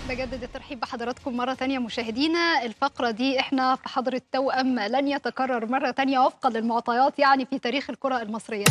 بجدد الترحيب بحضراتكم مرة تانية مشاهدينا الفقرة دي احنا في حضرة توأم لن يتكرر مرة تانية وفقا للمعطيات يعني في تاريخ الكرة المصرية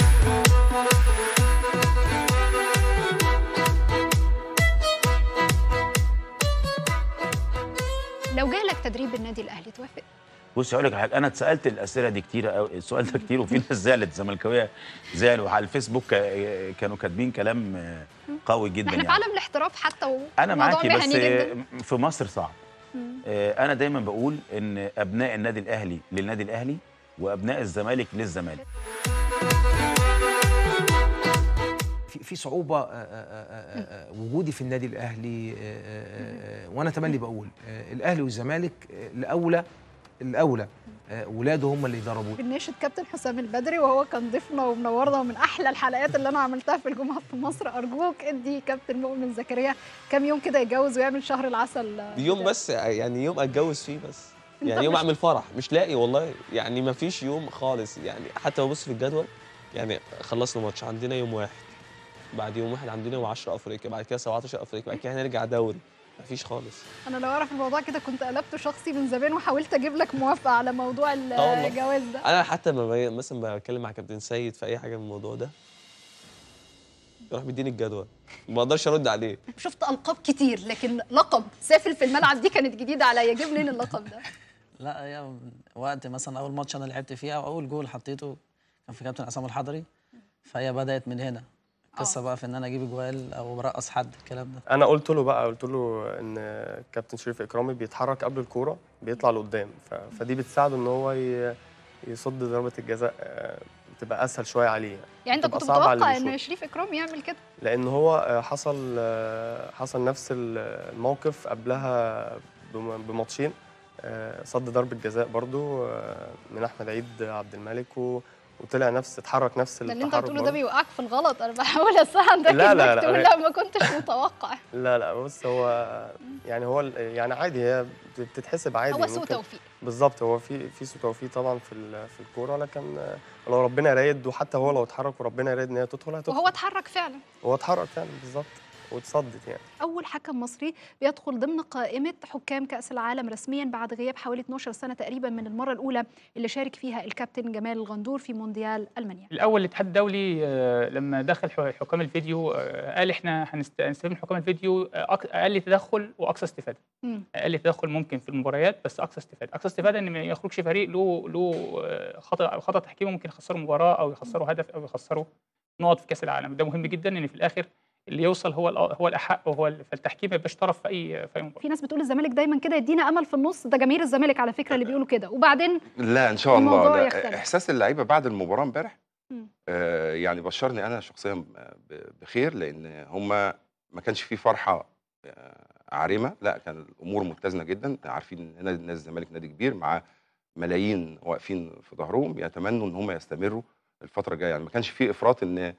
لو جالك تدريب النادي الأهلي توافق؟ بص هقول لك على حاجه انا اتسالت الاسئله دي كتير قوي السؤال ده كتير وفي ناس زعلت زملكاويه زعلوا على الفيسبوك كا- كانوا كاتبين كلام قوي جدا احنا في يعني عالم الاحتراف حتى و- انا وموضوع معاكي بس مهني جدا في مصر صعب مم. آه، انا دايما بقول ان ابناء النادي الاهلي للنادي الاهلي وابناء الزمالك للزمالك في في صعوبه آه، آه، آه، آه، وجودي في النادي الاهلي آه، آه، آه، وانا تملي بقول آه، الاهلي والزمالك آه، الاولى الاولى آه، ولاده هم اللي يدربوه بنناشد كابتن حسام البدري وهو كان ضيفنا ومنورنا ومن احلى الحلقات اللي انا عملتها في الجمعه في مصر ارجوك ادي كابتن مؤمن زكريا كام يوم كده يتجوز ويعمل شهر العسل يوم بتاعه. بس يعني يوم اتجوز فيه بس أنت يعني يوم مش- اعمل فرح مش لاقي والله يعني ما فيش يوم خالص يعني حتى ببص في الجدول يعني خلصنا ماتش عندنا يوم واحد بعد يوم واحد عندنا يوم 10 افريقيا بعد كده 17 افريقيا بعد كده هنرجع دوري ما فيش خالص انا لو اعرف الموضوع كده كنت قلبته شخصي من زمان وحاولت اجيب لك موافقه على موضوع آه والله. الجواز ده انا حتى لما باجي- مثلا بتكلم مع كابتن سيد في اي حاجه من الموضوع ده يروح بيديني الجدول ما اقدرش ارد عليه شفت القاب كتير لكن لقب سافل في الملعب دي كانت جديده عليا جيب منين اللقب ده لا هي وقت مثلا اول ماتش انا لعبت فيها او اول جول حطيته كان في كابتن عصام الحضري فهي بدات من هنا قصه بقى في ان انا اجيب جوال او برقص حد الكلام ده انا قلت له بقى قلت له ان كابتن شريف اكرامي بيتحرك قبل الكوره بيطلع لقدام ف- فدي بتساعده ان هو ي- يصد ضربه الجزاء آه، تبقى اسهل شويه عليه يعني انت تبقى كنت صعبة على متوقع اللي ان بيشوط. شريف اكرام يعمل كده لان هو آه، حصل آه، حصل نفس الموقف قبلها بم- بماتشين آه، صد ضربه جزاء برضو آه، من احمد عيد عبد الملك و- وطلع نفس اتحرك نفس ده اللي انت التحرك بتقوله ده برضو. بيوقعك في الغلط انا بحاول اساعدك لا، لا، انك لا، تقول هي- لا ما كنتش متوقع لا لا بص هو يعني هو ال- يعني عادي هي بتتحسب عادي هو سوء ممكن- توفيق بالظبط هو في في سوء توفيق طبعا في ال- في الكوره لكن آه، لو ربنا رايد وحتى هو لو اتحرك وربنا رايد ان هي تدخل هتدخل وهو اتحرك فعلا هو اتحرك فعلا بالظبط واتصدت يعني اول حكم مصري بيدخل ضمن قائمه حكام كاس العالم رسميا بعد غياب حوالي 12 سنه تقريبا من المره الاولى اللي شارك فيها الكابتن جمال الغندور في مونديال المانيا الاول الاتحاد الدولي آه، لما دخل ح- حكام الفيديو آه، قال احنا هنست- هنستخدم حكام الفيديو آه، أق- اقل تدخل واقصى استفاده مم. اقل تدخل ممكن في المباريات بس اقصى استفاده اقصى استفاده ان ما يخرجش فريق له له آه، خطا خطا تحكيمي ممكن يخسره مباراه او يخسره هدف او يخسره نقط في كاس العالم ده مهم جدا ان في الاخر اللي يوصل هو الأ- هو الاحق وهو ال- فالتحكيم ما يبقاش طرف في اي في اي مباراه في ناس بتقول الزمالك دايما كده يدينا امل في النص ده جماهير الزمالك على فكره اللي بيقولوا كده وبعدين لا ان شاء الله الموضوع لا يختلف. احساس اللعيبه بعد المباراه امبارح مم. آه يعني بشرني انا شخصيا ب- بخير لان هم ما كانش في فرحه آه عارمه لا كان الامور متزنه جدا عارفين ان نادي نادي الزمالك نادي كبير مع ملايين واقفين في ظهرهم يتمنوا ان هم يستمروا الفتره الجايه يعني ما كانش في افراط ان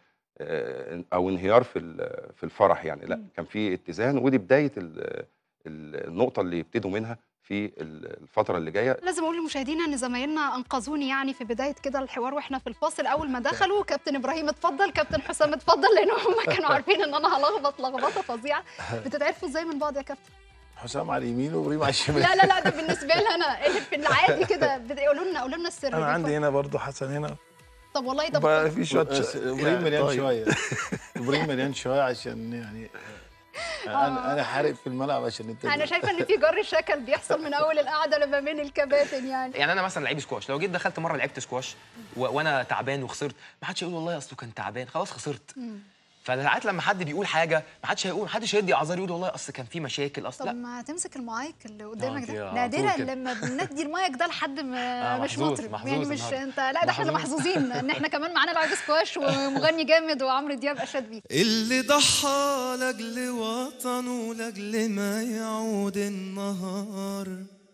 آه، او انهيار في ال- في الفرح يعني لا مم. كان في اتزان ودي بدايه ال- ال- النقطه اللي يبتدوا منها في ال- الفتره اللي جايه لازم اقول لمشاهدينا ان زمايلنا انقذوني يعني في بدايه كده الحوار واحنا في الفاصل اول ما دخلوا كابتن ابراهيم اتفضل كابتن حسام اتفضل لان هم كانوا عارفين ان انا هلخبط لخبطه فظيعه بتتعرفوا ازاي من بعض يا كابتن حسام على اليمين وابراهيم على الشمال لا لا لا ده بالنسبه لي انا اللي في العادي كده بيقولوا لنا قولوا لنا السر انا ده. عندي هنا برضو حسن هنا طب والله ده بقى بطل. في شويه بس ش- ابراهيم يعني مليان طيب. شويه ابراهيم مليان شويه عشان يعني انا انا حارق في الملعب عشان انت انا شايفه ان في جر شكل بيحصل من اول القعده لما بين الكباتن يعني يعني انا مثلا لعيب سكواش لو جيت دخلت مره لعبت سكواش و... وانا تعبان وخسرت ما حدش هيقول والله اصله كان تعبان خلاص خسرت فساعات لما حد بيقول حاجه ما حدش هيقول ما حدش هيدي اعذار يقول والله اصل كان في مشاكل اصل طب لا ما تمسك المايك اللي قدامك دي ده على نادرا طول كده. لما بندي المايك ده لحد ما آه، مش محظوظ- مطرب محظوظ يعني مش النهاردة. انت لا ده احنا محظوظ. محظوظين ان احنا كمان معانا لاعب سكواش ومغني جامد وعمرو دياب اشاد بيه اللي ضحى لاجل وطنه لاجل ما يعود النهار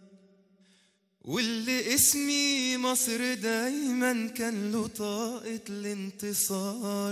واللي اسمي مصر دايما كان له طاقة الانتصار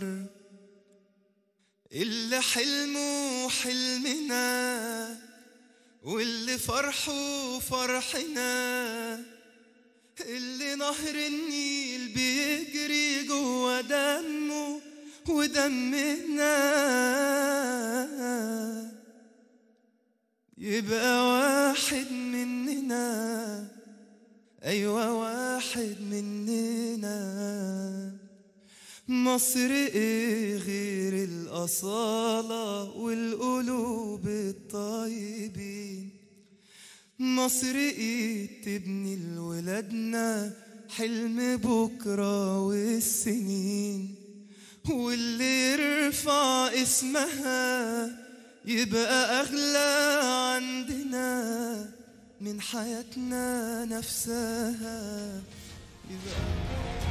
اللي حلمه حلمنا واللي فرحه فرحنا اللي نهر النيل بيجري جوا دمه ودمنا يبقى واحد مننا أيوة واحد مننا مصر إيه غير الأصالة والقلوب الطيبين مصر إيه تبني لولادنا حلم بكرة والسنين واللي يرفع اسمها يبقى أغلى عندنا من حياتنا نفسها يبقى